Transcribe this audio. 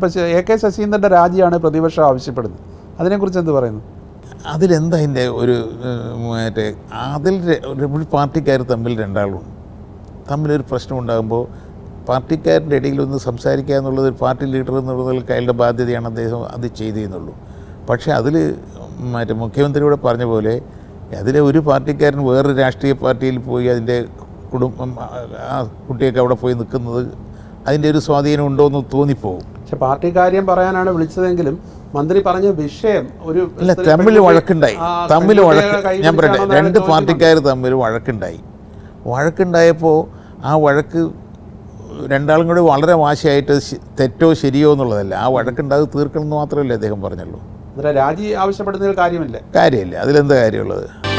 ഇപ്പോൾ A K ശശീന്ദ്രൻ്റെ രാജിയാണ് പ്രതിപക്ഷം ആവശ്യപ്പെടുന്നത് അതിനെക്കുറിച്ച് എന്ത് പറയുന്നു അതിലെന്താ അതിൻ്റെ ഒരു ഏഹ്, മറ്റേ അതിൽ ര- ഒരു പാർട്ടിക്കാർ തമ്മിൽ രണ്ടാളും തമ്മിലൊരു പ്രശ്നം ഉണ്ടാകുമ്പോൾ പാർട്ടിക്കാരുടെ ഇടയിൽ ഒന്ന് സംസാരിക്കുക എന്നുള്ളത് ഒരു പാർട്ടി ലീഡർ എന്നുള്ളതിൽ അയാളുടെ ബാധ്യതയാണ് അദ്ദേഹം അത് ചെയ്തതെന്നുള്ളൂ പക്ഷേ അതിൽ മറ്റേ മുഖ്യമന്ത്രിയോട് പറഞ്ഞ പോലെ അതിലെ ഒരു പാർട്ടിക്കാരൻ വേറൊരു രാഷ്ട്രീയ പാർട്ടിയിൽ പോയി അതിൻ്റെ കുടുംബം ആ- ആ കുട്ടിയൊക്കെ അവിടെ പോയി നിൽക്കുന്നത് അതിൻ്റെ ഒരു സ്വാധീനം ഉണ്ടോ എന്ന് തോന്നിപ്പോവും പക്ഷെ പാർട്ടി കാര്യം പറയാനാണ് വിളിച്ചതെങ്കിലും മന്ത്രി പറഞ്ഞ വിഷയം ഒരു അല്ല സ്ത്രീ- തമ്മിൽ പെൺകുട്ടി- വഴക്കുണ്ടായി ആ, തമ്മിൽ പെൺകുട്ടിയെ വഴക്ക് കൈ ഞാൻ പറയട്ടെ പിടിച്ചാണെന്ന് അയാൾ രണ്ട് ചോദിക്കുന്നുണ്ട്. പാർട്ടിക്കാർ തമ്മിൽ വഴക്കുണ്ടായി വഴക്കുണ്ടായപ്പോൾ ആ വഴക്ക് രണ്ടാളും കൂടി വളരെ വാശിയായിട്ട് ശ- തെറ്റോ ശരിയോ എന്നുള്ളതല്ല ആ വഴക്കുണ്ടായത് തീർക്കണം എന്ന് മാത്രമല്ലേ അദ്ദേഹം പറഞ്ഞുള്ളൂ അന്നേരം രാജി ആവശ്യപ്പെടുന്നതിൽ കാര്യമില്ല കാര്യമില്ല അതിലെന്താ കാര്യമുള്ളത്